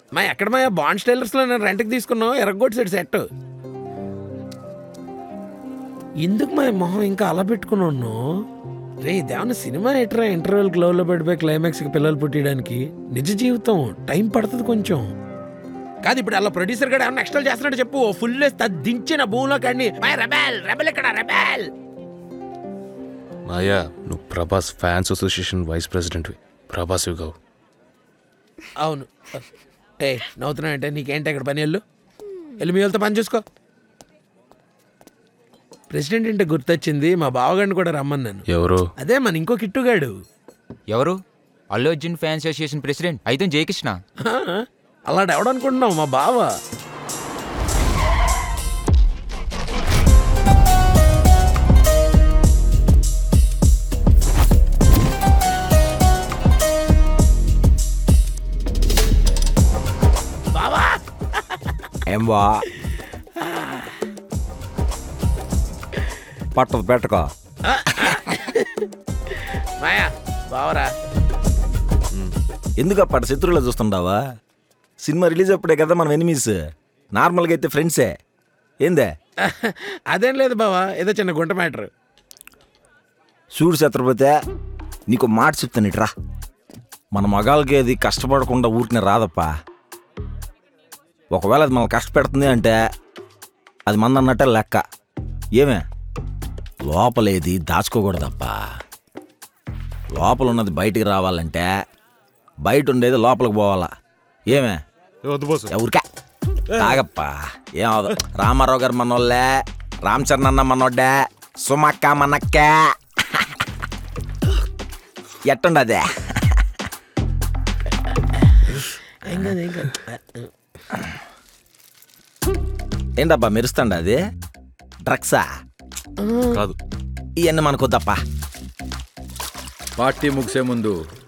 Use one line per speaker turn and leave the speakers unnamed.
మా ఎక్కడ మా బాండ్ స్టైలర్స్లో నేను రెంట్కి తీసుకున్నావు ఎరగొట్టి సెట్ ఎందుకు మా మొహం ఇంకా అలా పెట్టుకుని ఉన్నావు రే ఇదేమన్నా సినిమా ఎట్రా ఇంటర్వెల్ గ్లోవ్లో పడిపోయి క్లైమాక్స్కి పిల్లలు పుట్టడానికి నిజ జీవితం టైం పడుతుంది కొంచెం కాదు ఇప్పుడు అలా ప్రొడ్యూసర్ గడు ఏమన్నా ఎక్స్ట్రా చేస్తున్నాడు చెప్పు ఫుల్ దించిన భూమిలో కాడిని రెబెల్ రెబెల్ ఇక్కడ రెబెల్
మాయా నువ్వు ప్రభాస్ ఫ్యాన్స్ అసోసియేషన్ వైస్ ప్రెసిడెంట్వి ప్రభాస్ యుగవ్
అవును ఏ నవ్వుతున్నావు అంటే నీకేంటి ఇక్కడ పని వెళ్ళు వెళ్ళి మీ వాళ్ళతో పని చూసుకో ప్రెసిడెంట్ అంటే గుర్తొచ్చింది మా బావగాడిని కూడా రమ్మన్నాను
ఎవరు
అదే మన ఇంకో కిట్టుగాడు
ఎవరు Allu Arjun fans association president అయితే జయకృష్ణ
హా, అలాంటి ఎవడనుకుంటున్నావు మా బావ బావా
ఏం బా పట్టదు పెట్టకో
మాయా బావరా
ఎందుకు అప్పటి శత్రువులో చూస్తుండావా సినిమా రిలీజ్ అప్పుడే కదా మనం ఎనిమీస్ నార్మల్గా అయితే ఫ్రెండ్సే ఏందే
అదేం లేదు బావా ఏదో చిన్న గుంట మ్యాటర్
చూడు ఛత్రపతి నీకు మాట చెప్తాను ఇట్రా మన మగాళ్ళకి అది కష్టపడకుండా ఊరికనే రాదప్పా ఒకవేళ అది మనం కష్టపెడుతుంది అంటే అది మంది అన్నట్టే లెక్క ఏమే లోపలేది దాచుకోకూడదప్పా లోపల ఉన్నది బయటికి రావాలంటే బయట ఉండేది లోపలికి పోవాలా ఏమే ఎవరికా తాగప్పా ఏమవదు రామారావు గారు మనోళ్ళే రామ్ చరణ్ అన్న మనోడ్డే సుమక్క మనక్కే ఎట్టుండదే
ఏం కాదు ఏం కాదు
ఏంటబ్బా మెరుస్తాండ అది డ్రగ్సా
కాదు
ఇవన్నీ మనకొద్దప్పా
పార్టీ ముగిసే ముందు